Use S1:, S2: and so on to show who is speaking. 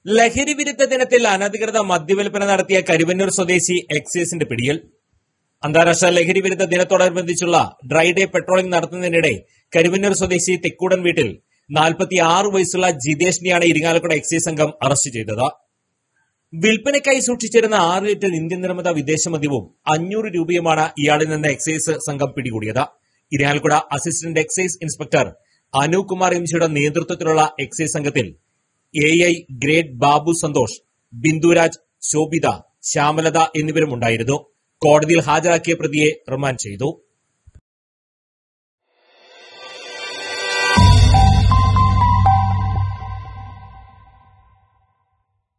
S1: ലഹരി വിരുദ്ധ ദിനത്തിൽ അനധികൃത മദ്യവിൽപ്പന നടത്തിയ കരുവന്നൂർ സ്വദേശി എക്സൈസിന്റെ പിടിയിൽ അന്താരാഷ്ട്ര ലഹരി വിരുദ്ധ ദിനത്തോടനുബന്ധിച്ചുള്ള ഡ്രൈ ഡേ പെട്രോളിംഗ് നടത്തുന്നതിനിടെ കരുവന്നൂർ സ്വദേശി തെക്കൂടൻ വീട്ടിൽ നാൽപ്പത്തി ആറ് വയസ്സുള്ള ജിതേഷിനെയാണ് ഇരിങ്ങാലക്കുട എക്സൈസ് സംഘം അറസ്റ്റ് ചെയ്തത് വിൽപ്പനയ്ക്കായി സൂക്ഷിച്ചിരുന്ന ആറ് ലിറ്റർ ഇന്ത്യൻ നിർമ്മിത വിദേശ മദ്യവും അഞ്ഞൂറ് രൂപയുമാണ് ഇയാളിൽ നിന്ന് എക്സൈസ് സംഘം പിടികൂടിയത് Irinjalakuda assistant excise inspector Anoop Kumar എംജിയുടെ നേതൃത്വത്തിലുള്ള എക്സൈസ് സംഘത്തിൽ A I grade Babu Santhosh Binduraj Shobhitha Shyamalatha എന്നിവരും ഉണ്ടായിരുന്നു കോടതിയിൽ ഹാജരാക്കിയ പ്രതിയെ റിമാൻഡ് ചെയ്തു